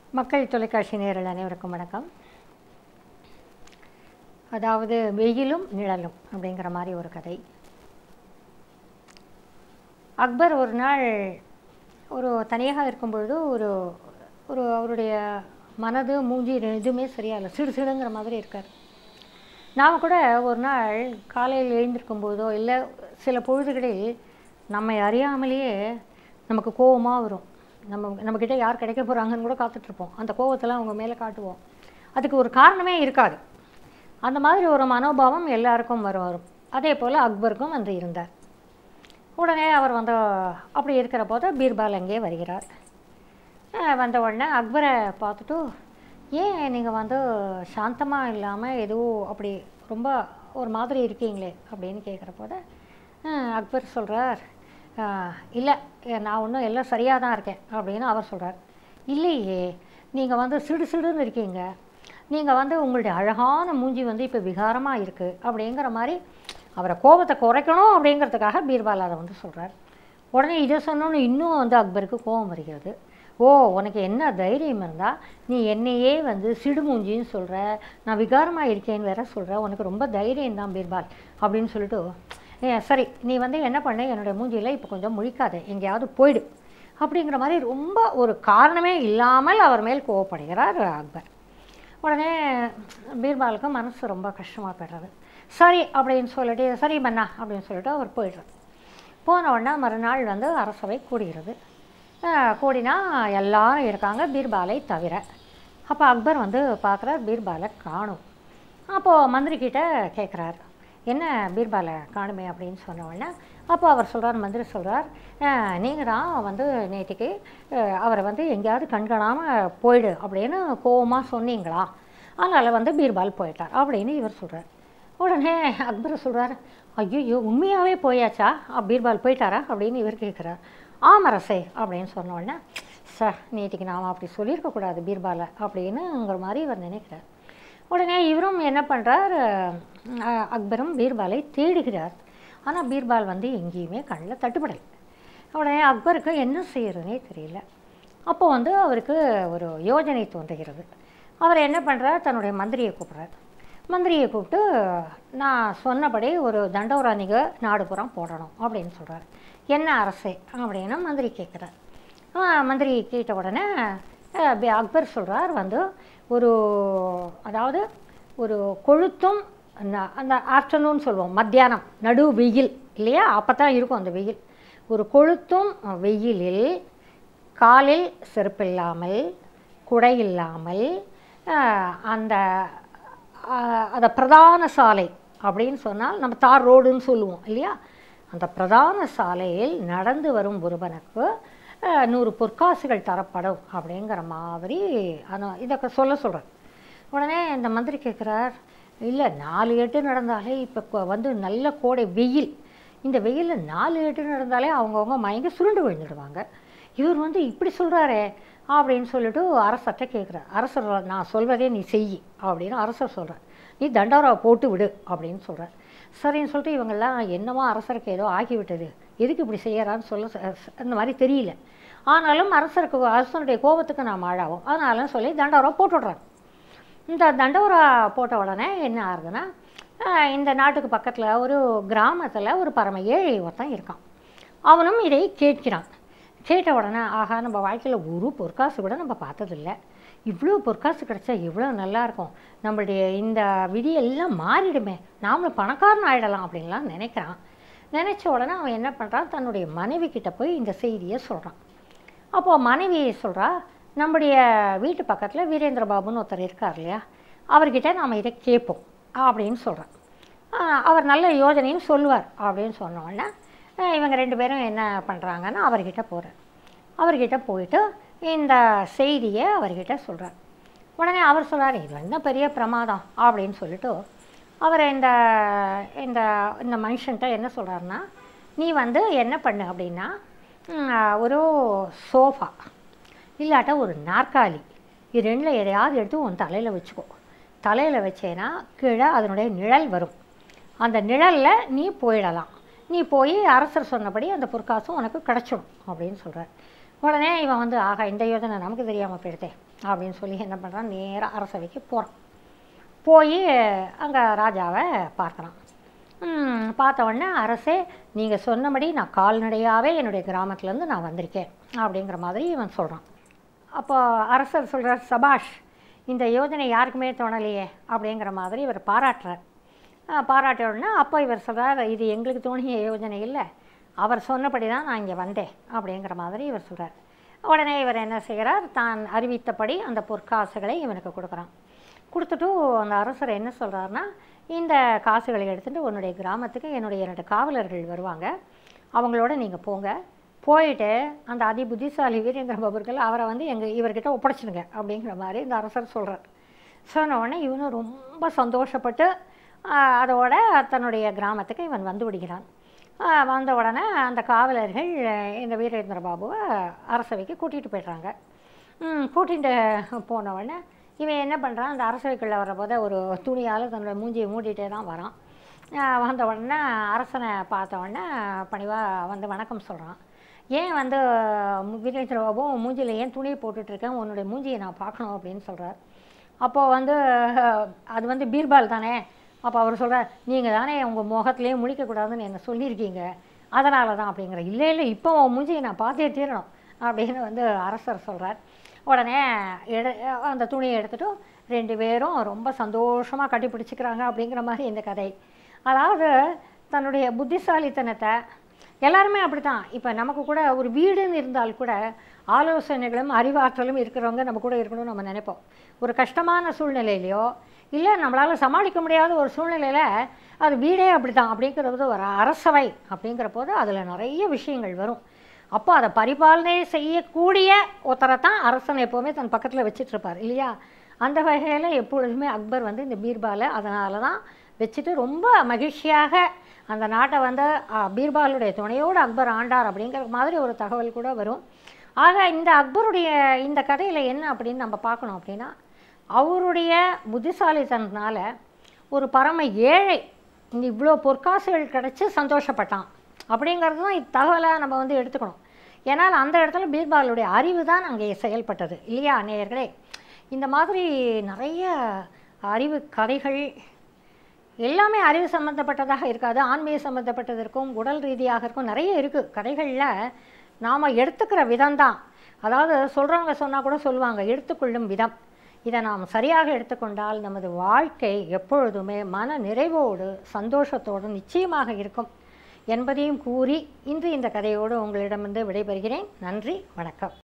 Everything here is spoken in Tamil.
மக்கள் தொலைக்காட்சி நேயர்கள் அனைவருக்கும் வணக்கம் அதாவது வெயிலும் நிழலும் அப்படிங்கிற மாதிரி ஒரு கதை அக்பர் ஒரு நாள் ஒரு தனியாக இருக்கும் பொழுது ஒரு ஒரு அவருடைய மனது மூஞ்சி எதுவுமே சரியா இல்லை சிடு சிடுங்கிற மாதிரி இருக்கார் நாம் கூட ஒரு நாள் காலையில் எழுந்திருக்கும் போதோ இல்லை சில பொழுதுகளில் நம்மை அறியாமலேயே நமக்கு கோவமாக வரும் நம்ம நம்மக்கிட்ட யார் கிடைக்க போகிறாங்கன்னு கூட காத்துட்ருப்போம் அந்த கோவத்தெல்லாம் அவங்க மேலே காட்டுவோம் அதுக்கு ஒரு காரணமே இருக்காது அந்த மாதிரி ஒரு மனோபாவம் எல்லாருக்கும் வரும் வரும் அதே போல் அக்பருக்கும் வந்து இருந்தார் உடனே அவர் வந்து அப்படி இருக்கிற போது பீர்பால் அங்கே வருகிறார் அஹ் வந்த உடனே அக்பரை பார்த்துட்டு ஏன் நீங்கள் வந்து சாந்தமாக இல்லாமல் ஏதோ அப்படி ரொம்ப ஒரு மாதிரி இருக்கீங்களே அப்படின்னு கேட்குற போது அஹ் அக்பர் சொல்கிறார் இல்லை நான் ஒன்றும் எல்லாம் சரியாக தான் இருக்கேன் அப்படின்னு அவர் சொல்கிறார் இல்லையே நீங்கள் வந்து சிடு சிடுன்னு இருக்கீங்க நீங்கள் வந்து உங்களுடைய அழகான மூஞ்சி வந்து இப்போ விகாரமாக இருக்குது அப்படிங்கிற மாதிரி அவரை கோபத்தை குறைக்கணும் அப்படிங்கிறதுக்காக பீர்பால் அதை வந்து சொல்கிறார் உடனே இதை சொன்னோன்னு இன்னும் வந்து அக்பருக்கு கோபம் வருகிறது ஓ உனக்கு என்ன தைரியம் இருந்தால் நீ என்னையே வந்து சிடுமூஞ்சின்னு சொல்கிற நான் விகாரமாக இருக்கேன்னு வேற சொல்கிற உனக்கு ரொம்ப தைரியம் தான் பீர்பால் அப்படின்னு சொல்லிட்டு "ஏ, சரி நீ வந்து என்ன பண்ண என்னுடைய மூஞ்சியில் இப்போ கொஞ்சம் முழிக்காத எங்கேயாவது போயிடு அப்படிங்கிற மாதிரி ரொம்ப ஒரு காரணமே இல்லாமல் அவர் மேல் கோவப்படுகிறார் அக்பர் உடனே பீர்பாலுக்கு மனசு ரொம்ப கஷ்டமாக போய்டுறது சரி அப்படின்னு சொல்லிட்டு சரி மன்னா அப்படின்னு சொல்லிட்டு அவர் போயிடுறார் போன உடனே மறுநாள் வந்து அரசவை கூடுகிறது அஹ் கூடினா எல்லாரும் இருக்காங்க பீர்பாலை தவிர அப்போ அக்பர் வந்து பார்க்குறார் பீர்பாலை காணும் அப்போது மந்திரி கிட்ட கேட்குறாரு என்ன பீர்பாலை காணுமே அப்படின்னு சொன்ன உடனே அப்போ அவர் சொல்கிறார் மந்திரி சொல்கிறார் நீங்கள் தான் வந்து நேற்றுக்கு அஹ், அவரை வந்து எங்கேயாவது கண்காணாமல் போயிடு அப்படின்னு கோவமாக சொன்னீங்களா அதனால் வந்து பீர்பால் போயிட்டார் அப்படின்னு இவர் சொல்கிறார் உடனே அக்பர் சொல்கிறார் ஐயோ உண்மையாகவே போயாச்சா அ, பீர்பால் போயிட்டாரா அப்படின்னு இவர் கேட்குறார் ஆமரசே அப்படின்னு சொன்ன உடனே சார் நேற்றுக்கு நாம் அப்படி சொல்லியிருக்கக்கூடாது பீர்பாலை அப்படின்னுங்கிற மாதிரி இவர் நினைக்கிறார் உடனே இவரும் என்ன பண்ணுறார் அக்பரும் பீர்பாலை தேடுகிறார் ஆனால் பீர்பால் வந்து எங்கேயுமே கண்ணில் தட்டுப்படலை உடனே அக்பருக்கு என்ன செய்யறதுனே தெரியல அப்போ வந்து அவருக்கு ஒரு யோஜனை தோன்றுகிறது அவர் என்ன பண்ணுறார் தன்னுடைய மந்திரியை கூப்பிட்றார் மந்திரியை கூப்பிட்டு நான் சொன்னபடி ஒரு தண்டோராணிக நாடு புறம் போடணும் அப்படின்னு சொல்கிறார் என்ன அரசே அப்படின்னு மந்திரி கேட்குறார் மந்திரி கேட்ட உடனே அஹ், பி- அக்பர் சொல்கிறார் வந்து ஒரு அதாவது ஒரு கொழுத்தும் அந்த அந்த ஆஃப்டர்நூன் சொல்லுவோம் மத்தியானம் நடு வெயில் இல்லையா அப்போ தான் இருக்கும் அந்த வெயில் ஒரு கொளுத்தும் வெயிலில் காலில் செருப்பில்லாமல் குடை இல்லாமல் அஹ், அந்த அஹ், அந்த பிரதான சாலை அப்படின்னு சொன்னால் நம்ம தார் ரோடுன்னு சொல்லுவோம் இல்லையா அந்த பிரதான சாலையில் நடந்து வரும் ஒருவனுக்கு அஹ், நூறு பொற்காசுகள் தரப்படும் அப்படிங்கிற மாதிரி அந்த இதை சொல்ல சொல்கிறேன் உடனே இந்த மந்திரி கேட்குறார் இல்லை நாலு எட்டு நடந்தாலே இப்போ வந்து நல்ல கோடை வெயில் இந்த வெயிலில் நாலு எட்டு நடந்தாலே அவங்கவுங்க மயங்கி சுருண்டு விழுந்துடுவாங்க இவர் வந்து இப்படி சொல்கிறாரே அப்படின்னு சொல்லிட்டு அரசர்கிட்ட கேட்குறார் அரசர் நான் சொல்வதே நீ செய் அப்படின்னு அரசர் சொல்கிறார் நீ தண்டோராவை போட்டு விடு அப்படின்னு சொல்கிறார் சரின்னு சொல்லிட்டு இவங்கெல்லாம் என்னமோ அரசருக்கு ஏதோ ஆகிவிட்டது எதுக்கு இப்படி செய்யறான்னு சொல்ல ச- ச- அந்த மாதிரி தெரியல ஆனாலும் அரசருக்கு அரசனுடைய கோபத்துக்கு நாம் ஆளாகும் அதனாலும் சொல்லி தண்டோரா போட்டு விட்றாங்க இந்த தண்டோரா போட்ட உடனே என்ன ஆகுதுன்னா ஆஹ் இந்த நாட்டுக்கு பக்கத்தில் ஒரு கிராமத்தில் ஒரு பரம ஏழை ஒருத்தன் இருக்கான் அவனும் இதை கேட்கிறான் கேட்ட உடனே ஆகா நம்ம வாழ்க்கையில் ஒரு பொற்காசு கூட நம்ம பார்த்ததில்ல இவ்வளோ பொற்காசு கிடைச்சா இவ்வளோ நல்லா இருக்கும் நம்மளுடைய இந்த விதியெல்லாம் மாறிடுமே நாமளும் பணக்காரன் ஆயிடலாம் அப்படின்லாம் நினைக்கிறான் நினச்ச உடனே அவன் என்ன பண்ணுறான் தன்னுடைய மனைவி கிட்ட போய் இந்த செய்தியை சொல்கிறான் அப்போது மனைவி சொல்கிறா நம்முடைய வீட்டு பக்கத்தில் வீரேந்திர பாபுன்னு ஒருத்தர் இருக்கார் இல்லையா அவர்கிட்ட நாம் இதை கேட்போம் அப்படின்னு சொல்கிறான் அவர் நல்ல யோஜனையும் சொல்லுவார் அப்படின்னு சொன்ன உடனே ஆஹ் இவங்க ரெண்டு பேரும் என்ன பண்ணுறாங்கன்னா அவர்கிட்ட போகிறார் அவர்கிட்ட போயிட்டு இந்த செய்தியை அவர்கிட்ட சொல்கிறார் உடனே அவர் சொல்றார் இது என்ன பெரிய பிரமாதம் அப்படின்னு சொல்லிட்டு அவர் இந்த இந்த இந்த மனுஷன்ட்ட என்ன சொல்கிறாருன்னா நீ வந்து என்ன பண்ணு அப்படின்னா ம், ஒரு சோஃபா இல்லாட்ட ஒரு நாற்காலி இது ரெண்டில் எதையாவது எடுத்து உன் தலையில் வச்சுக்கோ தலையில் வச்சேன்னா கீழே அதனுடைய நிழல் வரும் அந்த நிழலில் நீ போயிடலாம் நீ போய் அரசர் சொன்னபடி அந்த பொற்காசும் உனக்கு கிடச்சிடும் அப்படின்னு சொல்கிறார் உடனே இவன் வந்து ஆகா இந்த யோஜனை நமக்கு தெரியாமல் போயிடுதே அப்படின்னு சொல்லி என்ன பண்ணுறான் நேராக அரசவைக்கு போகிறான் போய் அங்கே ராஜாவை பார்க்குறான் ம், பார்த்த உடனே அரசே நீங்கள் சொன்னபடி நான் கால்நடையாகவே என்னுடைய கிராமத்துலேருந்து நான் வந்திருக்கேன் அப்படிங்கிற மாதிரி இவன் சொல்கிறான் அப்போ அரசர் சொல்கிறார் சபாஷ் இந்த யோஜனை யாருக்குமே தோணலையே அப்படிங்கிற மாதிரி இவர் பாராட்டுறார் ஆ, பாராட்டிய உடனே அப்போ இவர் சொல்கிறார் இது எங்களுக்கு தோணிய யோஜனை இல்லை அவர் சொன்னபடி தான் நான் இங்கே வந்தேன் அப்படிங்கிற மாதிரி இவர் சொல்கிறார் உடனே இவர் என்ன செய்கிறார் தான் அறிவித்தபடி அந்த பொற்காசுகளை இவனுக்கு கொடுக்குறான் கொடுத்துட்டு அந்த அரசர் என்ன சொல்கிறாருன்னா இந்த காசுகளை எடுத்துகிட்டு உன்னுடைய கிராமத்துக்கு என்னுடைய இரண்டு காவலர்கள் வருவாங்க அவங்களோட நீங்கள் போங்க போயிட்டு அந்த அதி புத்திசாலி வீரேந்திர பபர்கள் அவரை வந்து எங்கள் இவர்கிட்ட ஒப்படைச்சிடுங்க அப்படிங்கிற மாதிரி இந்த அரசர் சொல்கிறார் சொன்ன உடனே இவனும் ரொம்ப சந்தோஷப்பட்டு ஆஹ், அதோட தன்னுடைய கிராமத்துக்கு இவன் வந்து விடுகிறான் ஆஹ், வந்த உடனே அந்த காவலர்கள் அஹ், இந்த வீரேந்திர பாபுவை அரசவைக்கு கூட்டிகிட்டு போய்ட்றாங்க கூட்டிகிட்டு போன உடனே இவன் என்ன பண்ணுறான் அந்த அரசவைக்குள்ளே வரபோத ஒரு துணியால் தன்னோட மூஞ்சியை மூடிட்டே தான் வரான் ஆஹ், வந்த உடனே அரசனை பார்த்த உடனே பணிவாக வந்து வணக்கம் சொல்கிறான் ஏன் வந்து மு- வீரேந்திர பாபு உன் மூஞ்சியில் ஏன் துணியை போட்டுட்ருக்கேன் உன்னுடைய மூஞ்சியை நான் பார்க்கணும் அப்படின்னு சொல்கிறார் அப்போது வந்து அஹ், அது வந்து பீர்பால் தானே அப்போ அவர் சொல்கிறார் நீங்கள் தானே உங்கள் முகத்துலேயே முழிக்கக்கூடாதுன்னு என்ன சொல்லியிருக்கீங்க அதனால தான் அப்படிங்கிற இல்லை இல்லை இப்போ உன் மூஞ்சியை நான் பார்த்தே தீரணும் அப்படின்னு வந்து அரசர் சொல்கிறார் உடனே எடு அந்த துணியை எடுத்துட்டு ரெண்டு பேரும் ரொம்ப சந்தோஷமாக கட்டி பிடிச்சிக்கிறாங்க அப்படிங்கிற மாதிரி இந்த கதை அதாவது தன்னுடைய புத்திசாலித்தனத்தை எல்லாருமே அப்படி தான் இப்போ நமக்கு கூட ஒரு வீடுன்னு இருந்தால் கூட ஆலோசனைகளும் அறிவாற்றலும் இருக்கிறவங்க நம்ம கூட இருக்கணும்னு நம்ம நினைப்போம் ஒரு கஷ்டமான சூழ்நிலையிலையோ இல்லை நம்மளால் சமாளிக்க முடியாத ஒரு சூழ்நிலையில் அது வீடே அப்படி தான் அப்படிங்கிறது ஒரு அரசவை அப்படிங்கிற போது அதில் நிறைய விஷயங்கள் வரும் அப்போ அதை பரிபாலனை செய்யக்கூடிய ஒருத்தரை தான் அரசன் எப்போவுமே தன் பக்கத்தில் வச்சிட்டு இருப்பார் இல்லையா அந்த வகையில் எப்பொழுதுமே அக்பர் வந்து இந்த பீர்பாலை அதனால தான் வச்சுட்டு ரொம்ப மகிழ்ச்சியாக அந்த நாட்டை வந்து ஆ, பீர்பாலுடைய துணையோடு அக்பர் ஆண்டார் அப்படிங்கிற மாதிரி ஒரு தகவல் கூட வரும் ஆக இந்த அக்பருடைய இந்த கதையில் என்ன அப்படின்னு நம்ம பார்க்கணும் அப்படின்னா அவருடைய புத்திசாலித்தனத்தினால ஒரு பரம ஏழை இந்த இவ்வளோ பொற்காசுகள் கிடச்சி சந்தோஷப்பட்டான் அப்படிங்கிறது தான் இத்தகவலை நம்ம வந்து எடுத்துக்கணும் ஏன்னால் அந்த இடத்துல பீர்பாலுடைய அறிவு தான் அங்கே செயல்பட்டது இல்லையா நேயர்களே இந்த மாதிரி நிறைய அறிவு கதைகள் எல்லாமே அறிவு சம்மந்தப்பட்டதாக இருக்காது ஆன்மீக சம்மந்தப்பட்டது இருக்கும் உடல் ரீதியாக இருக்கும் நிறைய இருக்குது கதைகளில் நாம் எடுத்துக்கிற விதம்தான் அதாவது சொல்கிறவங்க சொன்னால் கூட சொல்லுவாங்க எடுத்துக்கொள்ளும் விதம் இதை நாம் சரியாக எடுத்துக்கொண்டால் நமது வாழ்க்கை எப்பொழுதுமே மன நிறைவோடு சந்தோஷத்தோடு நிச்சயமாக இருக்கும் என்பதையும் கூறி இன்று இந்த கதையோடு உங்களிடமிருந்து விடைபெறுகிறேன் நன்றி வணக்கம்